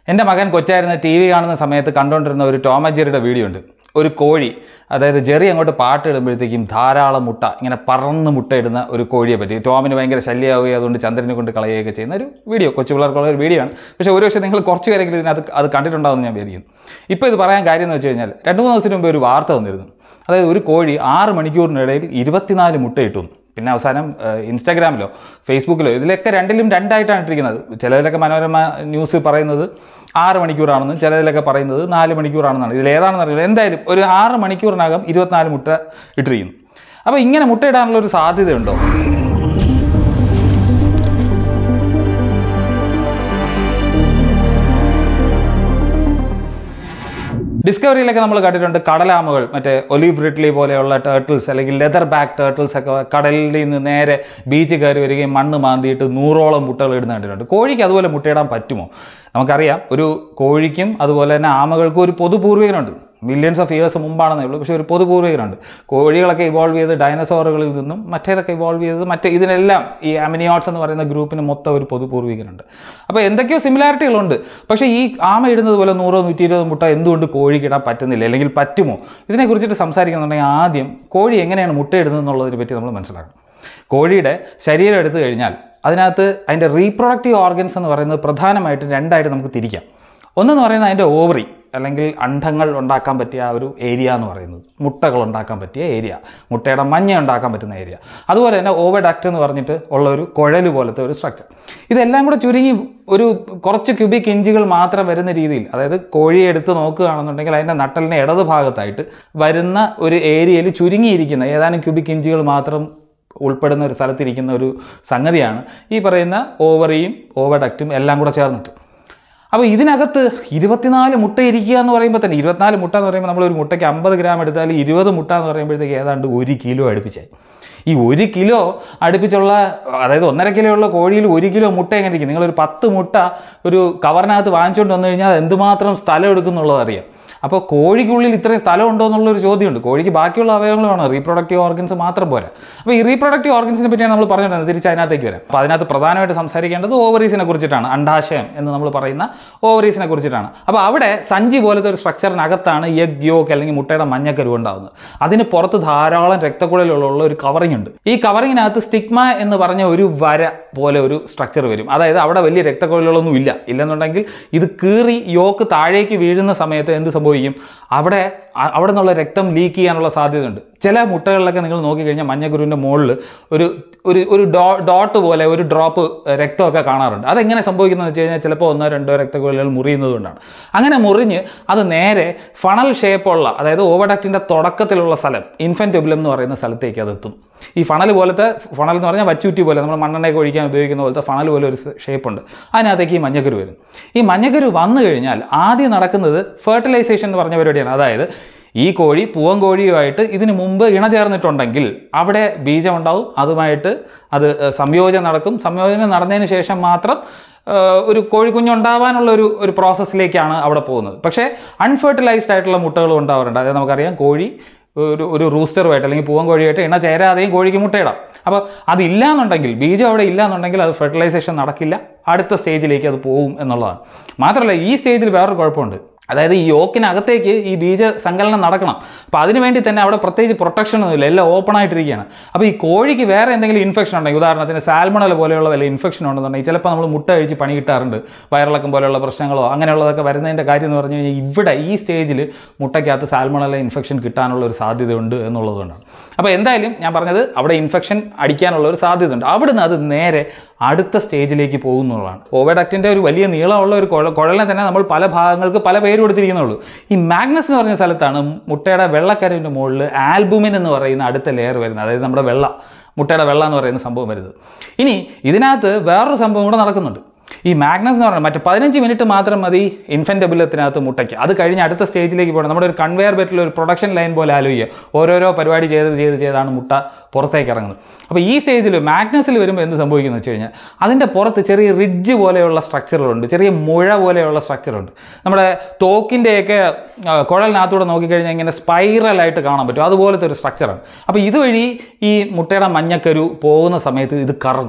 എൻ്റെ മകൻ കൊച്ചായിരുന്ന T V കാണുന്ന സമയത്ത് കണ്ടുകൊണ്ടിരുന്ന ഒരു ടോമജെറിയുടെ വീഡിയോ ഉണ്ട് ഒരു കോഴി അതായത് ജെറി അങ്ങോട്ട് പാട്ട് ഇടുമ്പോഴത്തേക്കും ധാരാളം മുട്ട ഇങ്ങനെ പറന്ന് മുട്ടയിടുന്ന ഒരു കോഴിയെ പറ്റി ടോമിന് ഭയങ്കര ശല്യമാവുകയും അതുകൊണ്ട് ചന്ദ്രനെ കൊണ്ട് കളയുകയൊക്കെ ചെയ്യുന്ന ഒരു വീഡിയോ കൊച്ചു പിള്ളേർക്കുള്ള ഒരു വീഡിയോ ആണ് പക്ഷേ ഒരു പക്ഷേ നിങ്ങൾ കുറച്ച് പേരെങ്കിലും ഇതിനകത്ത് അത് കണ്ടിട്ടുണ്ടാവുമെന്ന് ഞാൻ വിചാരിക്കുന്നു ഇപ്പോൾ ഇത് പറയാൻ കാര്യം എന്ന് വെച്ച് കഴിഞ്ഞാൽ രണ്ട് മൂന്ന് ദിവസത്തിന് മുമ്പ് ഒരു വാർത്ത വന്നിരുന്നു അതായത് ഒരു കോഴി ആറ് മണിക്കൂറിനിടയിൽ ഇരുപത്തിനാല് മുട്ടയിട്ടു പിന്നെ അവസാനം ഏഹ്, ഇൻസ്റ്റാഗ്രാമിലോ ഫേസ്ബുക്കിലോ ഇതിലൊക്കെ രണ്ടിലും രണ്ടായിട്ടാണ് ഇട്ടിരിക്കുന്നത് ചിലതിലൊക്കെ മനോരമ ന്യൂസ് പറയുന്നത് ആറ് മണിക്കൂറാണെന്നും ചിലതിലൊക്കെ പറയുന്നത് നാല് മണിക്കൂറാണെന്നാണ് ഇതിൽ ഏതാണെന്ന് അറിയില്ല എന്തായാലും ഒരു ആറ് മണിക്കൂറിനകം ഇരുപത്തിനാല് മുട്ട ഇട്ടിരിക്കുന്നു അപ്പോൾ ഇങ്ങനെ മുട്ടയിടാനുള്ള ഒരു സാധ്യതയുണ്ടോ ഡിസ്കവറിയിലൊക്കെ നമ്മൾ കണ്ടിട്ടുണ്ട് കടലാമകൾ മറ്റേ ഒലീവ് റിഡ്ലി പോലെയുള്ള ടേർട്ടിൽസ് അല്ലെങ്കിൽ ലെതർ ബാക്ക് ടേർട്ടിൽസ് ഒക്കെ കടലിൽ നിന്ന് നേരെ ബീച്ച് കയറി വരികയും മണ്ണ് മാന്തിയിട്ട് നൂറോളം മുട്ടകൾ ഇടുന്ന കണ്ടിട്ടുണ്ട് കോഴിക്ക് അതുപോലെ മുട്ടയിടാൻ പറ്റുമോ നമുക്കറിയാം ഒരു കോഴിക്കും അതുപോലെ തന്നെ ആമകൾക്കും ഒരു പൊതുപൂർവികനുണ്ട് മില്യൺസ് ഓഫ് ഇയേഴ്സ് മുമ്പാണെന്നേ ഉള്ളൂ പക്ഷേ ഒരു പൊതുപൂർവികനുണ്ട് കോഴികളൊക്കെ ഇവോൾവ് ചെയ്ത് ഡൈനസോറുകളിൽ നിന്നും മറ്റേതൊക്കെ ഇവോൾവ് ചെയ്തത് മറ്റേ ഇതിനെല്ലാം ഈ അമിനിയോട്സ് എന്ന് പറയുന്ന ഗ്രൂപ്പിന് മൊത്തം ഒരു പൊതുപൂർവികനുണ്ട് അപ്പോൾ എന്തൊക്കെയോ സിമിലാരിറ്റികളുണ്ട് പക്ഷേ ഈ ആമ ഇടുന്നത് പോലെ നൂറോ നൂറ്റി ഇരുപത് മുട്ട എന്തുകൊണ്ട് കോഴിക്ക് ഇടാൻ പറ്റുന്നില്ല അല്ലെങ്കിൽ പറ്റുമോ ഇതിനെക്കുറിച്ചിട്ട് സംസാരിക്കുന്നുണ്ടെങ്കിൽ ആദ്യം കോഴി എങ്ങനെയാണ് മുട്ടയിടുന്നത് എന്നുള്ളതിനെ പറ്റി നമ്മൾ മനസ്സിലാക്കണം കോഴിയുടെ ശരീരം എടുത്തു കഴിഞ്ഞാൽ അതിനകത്ത് അതിൻ്റെ റീപ്രൊഡക്റ്റീവ് ഓർഗൻസ് എന്ന് പറയുന്നത് പ്രധാനമായിട്ടും രണ്ടായിട്ട് നമുക്ക് തിരിക്കാം ഒന്നെന്ന് പറയുന്നത് അതിൻ്റെ ഓവറി അല്ലെങ്കിൽ അണ്ഡങ്ങൾ ഉണ്ടാക്കാൻ പറ്റിയ ആ ഒരു ഏരിയ എന്ന് പറയുന്നത് മുട്ടകൾ ഉണ്ടാക്കാൻ പറ്റിയ ഏരിയ മുട്ടയുടെ മഞ്ഞ ഉണ്ടാക്കാൻ പറ്റുന്ന ഏരിയ അതുപോലെ തന്നെ ഓവഡക്റ്റ് എന്ന് പറഞ്ഞിട്ട് ഉള്ള ഒരു കുഴൽ പോലത്തെ ഒരു സ്ട്രക്ചർ ഇതെല്ലാം കൂടെ ചുരുങ്ങി ഒരു കുറച്ച് ക്യൂബിക് ഇഞ്ചുകൾ മാത്രം വരുന്ന രീതിയിൽ അതായത് കോഴിയെ എടുത്ത് നോക്കുകയാണെന്നുണ്ടെങ്കിൽ അതിൻ്റെ നട്ടലിൻ്റെ ഇടത് ഭാഗത്തായിട്ട് വരുന്ന ഒരു ഏരിയയിൽ ചുരുങ്ങിയിരിക്കുന്ന ഏതാനും ക്യൂബിക് ഇഞ്ചുകൾ മാത്രം ഉൾപ്പെടുന്ന ഒരു സ്ഥലത്തിരിക്കുന്ന ഒരു സംഗതിയാണ് ഈ പറയുന്ന ഓവറിയും ഓവഡക്റ്റും എല്ലാം കൂടെ ചേർന്നിട്ട് അപ്പോൾ ഇതിനകത്ത് ഇരുപത്തിനാല് മുട്ട ഇരിക്കുക എന്ന് പറയുമ്പോൾ തന്നെ ഇരുപത്തിനാല് മുട്ട എന്ന് പറയുമ്പോൾ നമ്മൾ ഒരു മുട്ടയ്ക്ക് അമ്പത് ഗ്രാം എടുത്താൽ ഇരുപത് മുട്ട എന്ന് പറയുമ്പോഴത്തേക്ക് ഏതാണ്ട് ഒരു കിലോ അടുപ്പിച്ചായി ഈ ഒരു കിലോ അടുപ്പിച്ചുള്ള അതായത് ഒന്നര കിലോ ഉള്ള കോഴിയിൽ ഒരു കിലോ മുട്ട എങ്ങനെ ഇരിക്കും നിങ്ങളൊരു പത്ത് മുട്ട ഒരു കവറിനകത്ത് വാങ്ങിച്ചുകൊണ്ട് വന്നു കഴിഞ്ഞാൽ അത് എന്തുമാത്രം സ്ഥലം എടുക്കുന്നുള്ളത് അറിയാം അപ്പോൾ കോഴിക്കുള്ളിൽ ഇത്രയും സ്ഥലം ഉണ്ടോ എന്നുള്ളൊരു ചോദ്യമുണ്ട് കോഴിക്ക് ബാക്കിയുള്ള അവയവങ്ങൾ വേണം റീപ്രൊഡക്റ്റീവ് ഓർഗൻസ് മാത്രം പോരാ അപ്പോൾ ഈ റീപ്രൊഡക്റ്റീവ് ഓർഗൻസിനെ പറ്റിയാണ് നമ്മൾ പറഞ്ഞിട്ടുള്ളത് തിരിച്ച് അതിനകത്തേക്ക് വരാം അപ്പോൾ അതിനകത്ത് പ്രധാനമായിട്ട് സംസാരിക്കേണ്ടത് ഓവറീസിനെ കുറിച്ചിട്ടാണ് അണ്ടാശയം എന്ന് നമ്മൾ പറയുന്ന ഓവറീസിനെ കുറിച്ചിട്ടാണ് അപ്പോൾ അവിടെ സഞ്ചി പോലത്തെ ഒരു സ്ട്രക്ചറിനകത്താണ് എഗ് യോക്ക് അല്ലെങ്കിൽ മുട്ടയുടെ മഞ്ഞക്കരു ഉണ്ടാകുന്നത് അതിന് പുറത്ത് ധാരാളം രക്തക്കുഴലുള്ള ഒരു കവറിംഗ് ഉണ്ട് ഈ കവറിങ്ങിനകത്ത് സ്റ്റിഗ്മ എന്ന് പറഞ്ഞ ഒരു വര പോലെ ഒരു സ്ട്രക്ചർ വരും അതായത് അവിടെ വലിയ രക്തക്കുഴലുകളൊന്നും ഇല്ല ഇല്ലെന്നുണ്ടെങ്കിൽ ഇത് കീറി യോക്ക് താഴേക്ക് വീഴുന്ന സമയത്ത് എന്ത് സംഭവിക്കും അവിടെ അ- അവിടെ നിന്നുള്ള രക്തം ലീക്ക് ചെയ്യാനുള്ള സാധ്യതയുണ്ട് ചില മുട്ടകളിലൊക്കെ നിങ്ങൾ നോക്കിക്കഴിഞ്ഞാൽ മഞ്ഞക്കുരുവിൻ്റെ മുകളിൽ ഒരു ഒരു ഒരു ഡോ ഡോട്ട് പോലെ ഒരു ഡ്രോപ്പ് രക്തമൊക്കെ കാണാറുണ്ട് അതെങ്ങനെ സംഭവിക്കുന്നത് വെച്ച് കഴിഞ്ഞാൽ ചിലപ്പോൾ ഒന്നോ രണ്ടോ രക്തക്കുഴലുകൾ മുറിയുന്നത് കൊണ്ടാണ് അങ്ങനെ മുറിഞ്ഞ് അത് നേരെ ഫണൽ ഷേപ്പുള്ള അതായത് ഓവഡക്റ്റിൻ്റെ തുടക്കത്തിലുള്ള സ്ഥലം ഇൻഫൻറ്റബിലം എന്ന് പറയുന്ന സ്ഥലത്തേക്ക് അത് എത്തും ഈ ഫണൽ പോലത്തെ ഫണൽ എന്ന് പറഞ്ഞാൽ വച്ചൂറ്റി പോലെ നമ്മൾ മണ്ണെണ്ണയൊക്കെ ഒഴിക്കാൻ ഉപയോഗിക്കുന്ന പോലത്തെ ഫണൽ പോലെ ഒരു ഷേപ്പുണ്ട് അതിനകത്തേക്ക് ഈ മഞ്ഞക്കരു വരും ഈ മഞ്ഞക്കരു വന്നു കഴിഞ്ഞാൽ ആദ്യം നടക്കുന്നത് ഫെർട്ടിലൈസേഷൻ എന്ന് പറഞ്ഞ പരിപാടിയാണ് അതായത് ഈ കോഴി പൂവൻ കോഴിയുമായിട്ട് ഇതിന് മുമ്പ് ഇണ ചേർന്നിട്ടുണ്ടെങ്കിൽ അവിടെ ബീജമുണ്ടാവും അതുമായിട്ട് അത് ഏഹ്, സംയോജനം നടക്കും സംയോജനം നടന്നതിന് ശേഷം മാത്രം ഏഹ്, ഒരു കോഴിക്കുഞ്ഞുണ്ടാവാനുള്ള ഒരു ഒരു പ്രോസസ്സിലേക്കാണ് അവിടെ പോകുന്നത് പക്ഷേ അൺഫെർട്ടിലൈസ്ഡ് ആയിട്ടുള്ള മുട്ടകളും ഉണ്ടാവാറുണ്ട് അതായത് നമുക്കറിയാം കോഴി ഒരു ഒരു റൂസ്റ്ററുമായിട്ട് അല്ലെങ്കിൽ പൂവൻ കോഴിയായിട്ട് ഇണ ചേരാതെയും കോഴിക്ക് മുട്ടയിടാം അപ്പോൾ അതില്ല എന്നുണ്ടെങ്കിൽ ബീജം അവിടെ ഇല്ല എന്നുണ്ടെങ്കിൽ അത് ഫെർട്ടിലൈസേഷൻ നടക്കില്ല അടുത്ത സ്റ്റേജിലേക്ക് അത് പോകും എന്നുള്ളതാണ് മാത്രമല്ല ഈ സ്റ്റേജിൽ വേറൊരു കുഴപ്പമുണ്ട് അതായത് ഈ യോക്കിനകത്തേക്ക് ഈ ബീജ സങ്കലനം നടക്കണം അപ്പോൾ അതിന് വേണ്ടി തന്നെ അവിടെ പ്രത്യേകിച്ച് പ്രൊട്ടക്ഷൻ ഒന്നുമില്ല എല്ലാം ഓപ്പൺ ആയിട്ടിരിക്കുകയാണ് അപ്പോൾ ഈ കോഴിക്ക് വേറെ എന്തെങ്കിലും ഇൻഫെക്ഷൻ ഉണ്ടെങ്കിൽ ഉദാഹരണത്തിന് സാൽമണൽ പോലെയുള്ള വല്ല ഇൻഫെക്ഷൻ ഉണ്ടെന്നുണ്ടെങ്കിൽ ചിലപ്പോൾ നമ്മൾ മുട്ട കഴിച്ച് പണി കിട്ടാറുണ്ട് വയറിളക്കം പോലെയുള്ള പ്രശ്നങ്ങളോ അങ്ങനെയുള്ളതൊക്കെ വരുന്നതിൻ്റെ കാര്യം എന്ന് പറഞ്ഞു കഴിഞ്ഞാൽ ഇവിടെ ഈ സ്റ്റേജിൽ മുട്ടയ്ക്കകത്ത് സാൽമണല ഇൻഫെക്ഷൻ കിട്ടാനുള്ള ഒരു സാധ്യതയുണ്ട് എന്നുള്ളതുകൊണ്ടാണ് അപ്പോൾ എന്തായാലും ഞാൻ പറഞ്ഞത് അവിടെ ഇൻഫെക്ഷൻ അടിക്കാനുള്ള ഒരു സാധ്യതയുണ്ട് അവിടുന്ന് അത് നേരെ അടുത്ത സ്റ്റേജിലേക്ക് പോകുന്നുള്ളതാണ് ഓവഡക്റ്റിൻ്റെ ഒരു വലിയ നീളമുള്ള ഒരു കുഴ കുഴലിനെ തന്നെ നമ്മൾ പല ഭാഗങ്ങൾക്ക് പല പേര് കൊടുത്തിരിക്കുന്നുള്ളൂ ഈ മാഗ്നസ് എന്ന് പറഞ്ഞ സ്ഥലത്താണ് മുട്ടയുടെ വെള്ളക്കരുവിൻ്റെ മുകളിൽ ആൽബുമിൻ എന്ന് പറയുന്ന അടുത്ത ലെയർ വരുന്നത് അതായത് നമ്മുടെ വെള്ള മുട്ടയുടെ വെള്ള എന്ന് പറയുന്ന സംഭവം വരുന്നത് ഇനി ഇതിനകത്ത് വേറൊരു സംഭവം കൂടെ നടക്കുന്നുണ്ട് ഈ മാഗ്നസ് എന്ന് പറഞ്ഞാൽ മറ്റേ പതിനഞ്ച് മിനിറ്റ് മാത്രം മതി ഇൻഫൻറ്റബിലത്തിനകത്ത് മുട്ടയ്ക്ക് അത് കഴിഞ്ഞ് അടുത്ത സ്റ്റേജിലേക്ക് പോകണം നമ്മുടെ ഒരു കൺവെയർ ബെറ്റിൽ ഒരു പ്രൊഡക്ഷൻ ലൈൻ പോലെ ആലോചിക്കുക ഓരോരോ പരിപാടി ചെയ്ത് ചെയ്ത് ചെയ്താണ് മുട്ട പുറത്തേക്ക് ഇറങ്ങുന്നത് അപ്പോൾ ഈ സ്റ്റേജിൽ മാഗ്നസിൽ വരുമ്പോൾ എന്ത് സംഭവിക്കുന്നു വെച്ച് കഴിഞ്ഞാൽ അതിൻ്റെ പുറത്ത് ചെറിയ റിഡ്ജ് പോലെയുള്ള സ്ട്രക്ചറുകളുണ്ട് ചെറിയ മുഴ പോലെയുള്ള സ്ട്രക്ചറുണ്ട് നമ്മുടെ തോക്കിൻ്റെയൊക്കെ ആ, കുഴലിനകത്തൂടെ നോക്കിക്കഴിഞ്ഞാൽ ഇങ്ങനെ സ്പൈറലായിട്ട് കാണാൻ പറ്റും അതുപോലത്തെ ഒരു സ്ട്രക്ചറാണ് അപ്പോൾ ഇതുവഴി ഈ മുട്ടയുടെ മഞ്ഞക്കരു പോകുന്ന സമയത്ത് ഇത് കറങ്ങും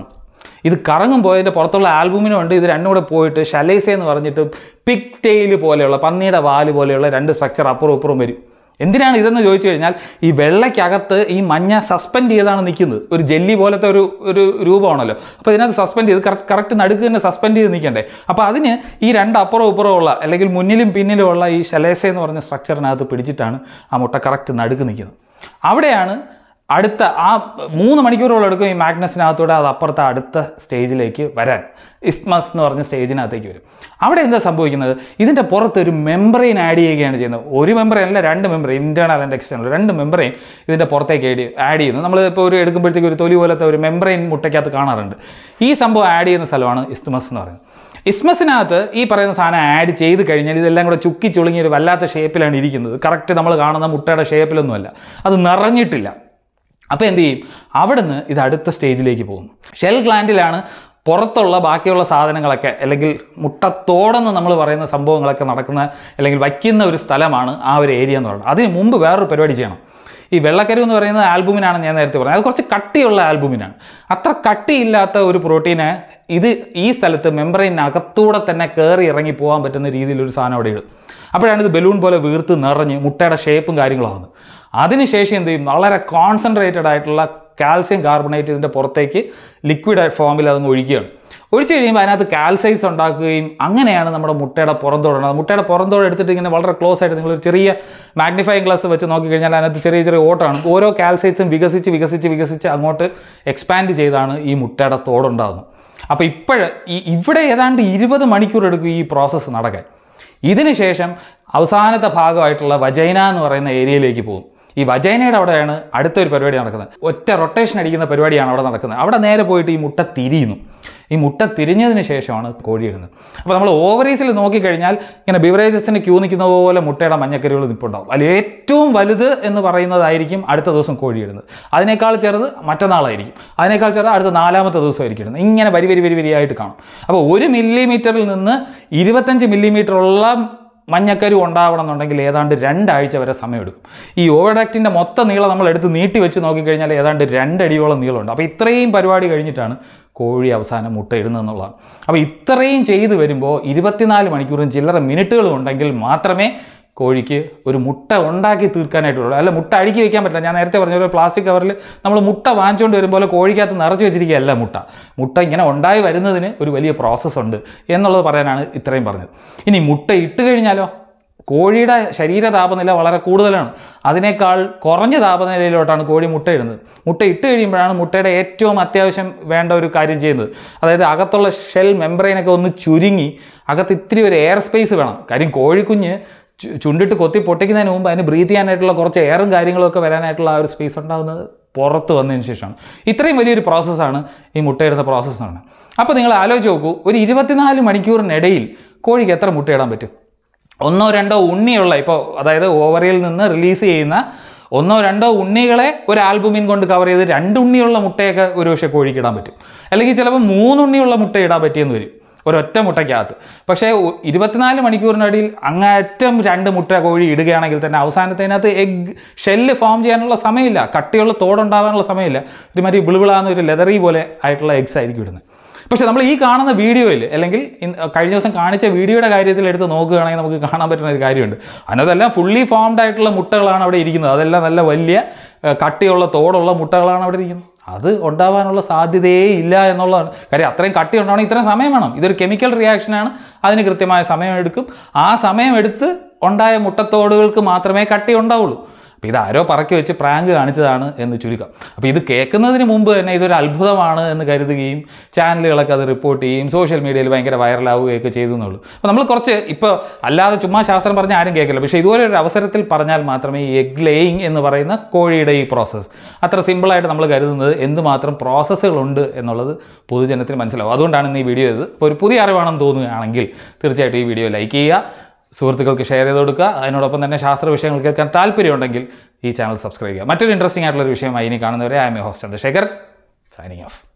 ഇത് കറങ്ങുമ്പോൾ ഇതിൻ്റെ പുറത്തുള്ള ആൽബുമിനും ഉണ്ട് ഇത് രണ്ടും കൂടെ പോയിട്ട് ഷലൈസ എന്ന് പറഞ്ഞിട്ട് പിക് ടെയിൽ പോലെയുള്ള പന്നിയുടെ വാല് പോലെയുള്ള രണ്ട് സ്ട്രക്ചർ അപ്പുറവും ഇപ്പുറവും വരും എന്തിനാണ് ഇതെന്ന് ചോദിച്ചു കഴിഞ്ഞാൽ ഈ വെള്ളയ്ക്കകത്ത് ഈ മഞ്ഞ സസ്പെൻഡ് ചെയ്താണ് നിൽക്കുന്നത് ഒരു ജെല്ലി പോലത്തെ ഒരു ഒരു രൂപമാണല്ലോ അപ്പോൾ ഇതിനകത്ത് സസ്പെൻഡ് ചെയ്ത് കറക്റ്റ് കറക്റ്റ് നടുക്ക് തന്നെ സസ്പെൻഡ് ചെയ്ത് നിൽക്കണ്ടേ അപ്പോൾ അതിന് ഈ രണ്ട് അപ്പുറവും ഇപ്പുറവും ഉള്ള അല്ലെങ്കിൽ മുന്നിലും പിന്നിലും ഉള്ള ഈ ശലേസ എന്ന് പറഞ്ഞ സ്ട്രക്ചറിനകത്ത് പിടിച്ചിട്ടാണ് ആ മുട്ട കറക്റ്റ് നടുക്ക് നിൽക്കുന്നത് അവിടെയാണ് അടുത്ത ആ മൂന്ന് മണിക്കൂറോളം എടുക്കും ഈ മാഗ്നസിനകത്തൂടെ അത് അപ്പുറത്തെ അടുത്ത സ്റ്റേജിലേക്ക് വരാൻ ഇസ്മസ് എന്ന് പറഞ്ഞ സ്റ്റേജിനകത്തേക്ക് വരും അവിടെ എന്താ സംഭവിക്കുന്നത് ഇതിൻ്റെ പുറത്ത് ഒരു മെമ്പറൈൻ ആഡ് ചെയ്യുകയാണ് ചെയ്യുന്നത് ഒരു മെമ്പറൈൻ അല്ല രണ്ട് മെമ്പറൈൻ ഇൻറ്റേർണൽ ആൻഡ് എക്സ്റ്റേണൽ രണ്ട് മെമ്പറൈൻ ഇതിൻ്റെ പുറത്തേക്ക് ആഡ് ആഡ് ചെയ്യുന്നു നമ്മൾ ഇപ്പോൾ ഒരു എടുക്കുമ്പോഴത്തേക്ക് ഒരു തൊലി പോലത്തെ ഒരു മെമ്പറൈൻ മുട്ടയ്ക്കകത്ത് കാണാറുണ്ട് ഈ സംഭവം ആഡ് ചെയ്യുന്ന സ്ഥലമാണ് ഇസ്മസ് എന്ന് പറയുന്നത് ഇസ്മസിനകത്ത് ഈ പറയുന്ന സാധനം ആഡ് ചെയ്ത് കഴിഞ്ഞാൽ ഇതെല്ലാം കൂടെ ചുക്കി ചുളുങ്ങി ഒരു വല്ലാത്ത ഷേപ്പിലാണ് ഇരിക്കുന്നത് കറക്റ്റ് നമ്മൾ കാണുന്ന മുട്ടയുടെ ഷേപ്പിലൊന്നുമല്ല അത് നിറഞ്ഞിട്ടില്ല അപ്പോൾ എന്ത് ചെയ്യും അവിടുന്ന് ഇത് അടുത്ത സ്റ്റേജിലേക്ക് പോകും ഷെൽ ഗ്ലാൻഡിലാണ് പുറത്തുള്ള ബാക്കിയുള്ള സാധനങ്ങളൊക്കെ അല്ലെങ്കിൽ മുട്ടത്തോടെന്ന് നമ്മൾ പറയുന്ന സംഭവങ്ങളൊക്കെ നടക്കുന്ന അല്ലെങ്കിൽ വയ്ക്കുന്ന ഒരു സ്ഥലമാണ് ആ ഒരു ഏരിയ എന്ന് പറയുന്നത് അതിന് മുമ്പ് വേറൊരു പരിപാടി ചെയ്യണം ഈ വെള്ളക്കരു എന്ന് പറയുന്നത് ആൽബുമിനാണ് ഞാൻ നേരത്തെ പറഞ്ഞത് അത് കുറച്ച് കട്ടിയുള്ള ആൽബുമിനാണ് അത്ര കട്ടിയില്ലാത്ത ഒരു പ്രോട്ടീന് ഇത് ഈ സ്ഥലത്ത് മെമ്പറൈനകത്തൂടെ തന്നെ കയറി ഇറങ്ങി പോകാൻ പറ്റുന്ന രീതിയിൽ ഒരു സാധനം അവിടെ ഇടും അപ്പോഴാണ് ഇത് ബലൂൺ പോലെ വീർത്ത് നിറഞ്ഞ് മുട്ടയുടെ ഷേപ്പും കാര്യങ്ങളും ആവുന്നത് അതിനുശേഷം എന്ത് ചെയ്യും വളരെ കോൺസെൻട്രേറ്റഡ് ആയിട്ടുള്ള കാൽസ്യം കാർബണേറ്റ് ഇതിൻ്റെ പുറത്തേക്ക് ലിക്വിഡ് ഫോമിൽ അതങ്ങ് ഒഴിക്കുകയാണ് ഒഴിച്ച് കഴിയുമ്പോൾ അതിനകത്ത് കാൽസൈസ് ഉണ്ടാക്കുകയും അങ്ങനെയാണ് നമ്മുടെ മുട്ടയുടെ പുറന്തോടുന്നത് മുട്ടയുടെ പുറന്തോട് എടുത്തിട്ട് ഇങ്ങനെ വളരെ ക്ലോസ് ആയിട്ട് നിങ്ങൾ ഒരു ചെറിയ മാഗ്നിഫൈങ് ഗ്ലാസ് വെച്ച് നോക്കിക്കഴിഞ്ഞാൽ അതിനകത്ത് ചെറിയ ചെറിയ ഓട്ടമാണ് ഓരോ കാൽസൈറ്റ്സും വികസിച്ച് വികസിച്ച് വികസിച്ച് അങ്ങോട്ട് എക്സ്പാൻഡ് ചെയ്താണ് ഈ മുട്ടയുടെ തോടുണ്ടാകുന്നത് അപ്പോൾ ഇപ്പോഴ് ഈ ഇവിടെ ഏതാണ്ട് ഇരുപത് മണിക്കൂർ എടുക്കും ഈ പ്രോസസ്സ് നടക്കാൻ ഇതിന് ശേഷം അവസാനത്തെ ഭാഗമായിട്ടുള്ള വജൈന എന്ന് പറയുന്ന ഏരിയയിലേക്ക് പോകും ഈ വജൈനയുടെ അവിടെയാണ് അടുത്തൊരു പരിപാടി നടക്കുന്നത് ഒറ്റ റൊട്ടേഷൻ അടിക്കുന്ന പരിപാടിയാണ് അവിടെ നടക്കുന്നത് അവിടെ നേരെ പോയിട്ട് ഈ മുട്ട തിരിയുന്നു ഈ മുട്ട തിരിഞ്ഞതിന് ശേഷമാണ് കോഴിയിടുന്നത് അപ്പോൾ നമ്മൾ ഓവറീസിൽ നോക്കിക്കഴിഞ്ഞാൽ ഇങ്ങനെ ബിവറേജസിന് ക്യൂ നിൽക്കുന്ന പോലെ മുട്ടയുടെ മഞ്ഞക്കരുകൾ നിൽപ്പുണ്ടാവും അതിൽ ഏറ്റവും വലുത് എന്ന് പറയുന്നതായിരിക്കും അടുത്ത ദിവസം കോഴിയിടുന്നത് അതിനേക്കാൾ ചെറുത് മറ്റന്നാളായിരിക്കും അതിനേക്കാൾ ചെറുത് അടുത്ത നാലാമത്തെ ദിവസമായിരിക്കും ഇടുന്നത് ഇങ്ങനെ വരി വരി വരി വരിയായിട്ട് കാണും അപ്പോൾ ഒരു മില്ലിമീറ്ററിൽ നിന്ന് ഇരുപത്തഞ്ച് മില്ലിമീറ്ററുള്ള മഞ്ഞക്കരു ഉണ്ടാവണം എന്നുണ്ടെങ്കിൽ ഏതാണ്ട് രണ്ടാഴ്ച വരെ സമയമെടുക്കും ഈ ഓവർഡാക്റ്റിൻ്റെ മൊത്തം നീളം നമ്മൾ എടുത്ത് നീട്ടി വെച്ച് നോക്കിക്കഴിഞ്ഞാൽ ഏതാണ്ട് രണ്ടടിയോളം നീളമുണ്ട് അപ്പോൾ ഇത്രയും പരിപാടി കഴിഞ്ഞിട്ടാണ് കോഴി അവസാനം മുട്ട ഇടുന്നതെന്നുള്ളതാണ് അപ്പോൾ ഇത്രയും ചെയ്ത് വരുമ്പോൾ ഇരുപത്തിനാല് മണിക്കൂറും ചില്ലറ മിനിറ്റുകളും ഉണ്ടെങ്കിൽ മാത്രമേ കോഴിക്ക് ഒരു മുട്ട ഉണ്ടാക്കി തീർക്കാനായിട്ടുള്ളൂ അല്ല മുട്ട അടുക്കി വെക്കാൻ പറ്റില്ല ഞാൻ നേരത്തെ പറഞ്ഞ ഒരു പ്ലാസ്റ്റിക് കവറിൽ നമ്മൾ മുട്ട വാങ്ങിച്ചുകൊണ്ട് വരുമ്പോൾ കോഴിക്കകത്ത് നിറച്ച് വെച്ചിരിക്കുകയല്ല മുട്ട മുട്ട ഇങ്ങനെ ഉണ്ടായി വരുന്നതിന് ഒരു വലിയ പ്രോസസ്സ് ഉണ്ട് എന്നുള്ളത് പറയാനാണ് ഇത്രയും പറഞ്ഞത് ഇനി മുട്ട ഇട്ട് കഴിഞ്ഞാലോ കോഴിയുടെ ശരീര താപനില വളരെ കൂടുതലാണ് അതിനേക്കാൾ കുറഞ്ഞ താപനിലയിലോട്ടാണ് കോഴി മുട്ടയിടുന്നത് മുട്ട ഇട്ട് കഴിയുമ്പോഴാണ് മുട്ടയുടെ ഏറ്റവും അത്യാവശ്യം വേണ്ട ഒരു കാര്യം ചെയ്യുന്നത് അതായത് അകത്തുള്ള ഷെൽ മെമ്പറൈനൊക്കെ ഒന്ന് ചുരുങ്ങി അകത്ത് ഇത്തിരി ഒരു എയർ സ്പേസ് വേണം കാര്യം കോഴിക്കുഞ്ഞ് ചു- ചുണ്ടിട്ട് കൊത്തി പൊട്ടിക്കുന്നതിന് മുമ്പ് അതിന് ബ്രീത്ത് ചെയ്യാനായിട്ടുള്ള കുറച്ച് എയറും കാര്യങ്ങളും ഒക്കെ വരാനായിട്ടുള്ള ആ ഒരു സ്പേസ് ഉണ്ടാകുന്നത് പുറത്ത് വന്നതിന് ശേഷമാണ് ഇത്രയും വലിയൊരു പ്രോസസ്സാണ് ഈ മുട്ടയിടുന്ന പ്രോസസ്സാണ് അപ്പോൾ നിങ്ങൾ ആലോചിച്ച് നോക്കൂ ഒരു ഇരുപത്തിനാല് മണിക്കൂറിനിടയിൽ കോഴിക്ക് എത്ര മുട്ടയിടാൻ പറ്റും ഒന്നോ രണ്ടോ ഉണ്ണിയുള്ള ഇപ്പോൾ അതായത് ഓവറിൽ നിന്ന് റിലീസ് ചെയ്യുന്ന ഒന്നോ രണ്ടോ ഉണ്ണികളെ ഒരു ആൽബുമിൻ കൊണ്ട് കവർ ചെയ്ത് രണ്ട് ഉണ്ണിയുള്ള മുട്ടയൊക്കെ ഒരു പക്ഷേ കോഴിക്ക് ഇടാൻ പറ്റും അല്ലെങ്കിൽ ചിലപ്പോൾ മൂന്നുണ്ണിയുള്ള മുട്ട ഇടാൻ പറ്റിയെന്ന് വരും ഒരൊറ്റ മുട്ടയ്ക്കകത്ത് പക്ഷേ ഒ- ഇരുപത്തിനാല് മണിക്കൂറിനിടയിൽ അങ്ങേറ്റം രണ്ട് മുട്ട കോഴി ഇടുകയാണെങ്കിൽ തന്നെ അവസാനത്തിനകത്ത് എഗ് ഷെല്ല് ഫോം ചെയ്യാനുള്ള സമയമില്ല കട്ടിയുള്ള തോടുണ്ടാവാനുള്ള സമയമില്ല ഒരുമാതിരി ബിളിബിളാന്ന ഒരു ലെതറി പോലെ ആയിട്ടുള്ള എഗ്സ് ആയിരിക്കും ഇടുന്നത് പക്ഷേ നമ്മൾ ഈ കാണുന്ന വീഡിയോയിൽ അല്ലെങ്കിൽ ഇൻ- കഴിഞ്ഞ ദിവസം കാണിച്ച വീഡിയോയുടെ കാര്യത്തിൽ എടുത്ത് നോക്കുകയാണെങ്കിൽ നമുക്ക് കാണാൻ പറ്റുന്ന ഒരു കാര്യമുണ്ട് അതിനകത്തെല്ലാം ഫുള്ളി ഫോംഡ് ആയിട്ടുള്ള മുട്ടകളാണ് അവിടെ ഇരിക്കുന്നത് അതെല്ലാം നല്ല വലിയ ഏഹ്, കട്ടിയുള്ള തോടുള്ള മുട്ടകളാണ് അവിടെ ഇരിക്കുന്നത് അത് ഉണ്ടാവാനുള്ള സാധ്യതയേ ഇല്ല എന്നുള്ളതാണ് കാര്യം അത്രയും കട്ടി ഉണ്ടാവണമെങ്കിൽ ഇത്രയും സമയം വേണം ഇതൊരു കെമിക്കൽ റിയാക്ഷനാണ് അതിന് കൃത്യമായ സമയമെടുക്കും ആ സമയമെടുത്ത് ഉണ്ടായ മുട്ടത്തോടുകൾക്ക് മാത്രമേ കട്ടി ഉണ്ടാവുള്ളൂ അപ്പോൾ ഇത് ആരോ പറക്കി വെച്ച് പ്രാങ്ക് കാണിച്ചതാണ് എന്ന് ചുരുക്കം അപ്പോൾ ഇത് കേൾക്കുന്നതിന് മുമ്പ് തന്നെ ഇതൊരു അത്ഭുതമാണ് എന്ന് കരുതുകയും ചാനലുകളൊക്കെ അത് റിപ്പോർട്ട് ചെയ്യുകയും സോഷ്യൽ മീഡിയയിൽ ഭയങ്കര വൈറലാവുകയൊക്കെ ചെയ്തു എന്നുള്ളൂ അപ്പോൾ നമ്മൾ കുറച്ച് ഇപ്പോൾ അല്ലാതെ ചുമ്മാ ശാസ്ത്രം പറഞ്ഞാൽ ആരും കേൾക്കില്ല പക്ഷേ ഇതുപോലെ ഒരു അവസരത്തിൽ പറഞ്ഞാൽ മാത്രമേ ഈ എഗ് ലേയിങ് എന്ന് പറയുന്ന കോഴിയുടെ ഈ പ്രോസസ്സ് അത്ര സിമ്പിളായിട്ട് നമ്മൾ കരുതുന്നത് എന്തുമാത്രം പ്രോസസ്സുകളുണ്ട് എന്നുള്ളത് പൊതുജനത്തിന് മനസ്സിലാവും അതുകൊണ്ടാണ് ഇന്ന് ഈ വീഡിയോ ചെയ്തത് അപ്പോൾ ഒരു പുതിയ അറിവാണെന്ന് തോന്നുകയാണെങ്കിൽ തീർച്ചയായിട്ടും ഈ വീഡിയോ ലൈക്ക് ചെയ്യുക സുഹൃത്തുക്കൾക്ക് ഷെയർ ചെയ്ത് കൊടുക്കുക അതിനോടൊപ്പം തന്നെ ശാസ്ത്ര വിഷയങ്ങൾ കേൾക്കാൻ താല്പര്യമുണ്ടെങ്കിൽ ഈ ചാനൽ സബ്സ്ക്രൈബ് ചെയ്യുക മറ്റൊരു ഇൻട്രസ്റ്റിംഗ് ആയിട്ടുള്ള ഒരു വിഷയമായി ഇനി കാണുന്നവരെ I am a host Chandrasekhar signing of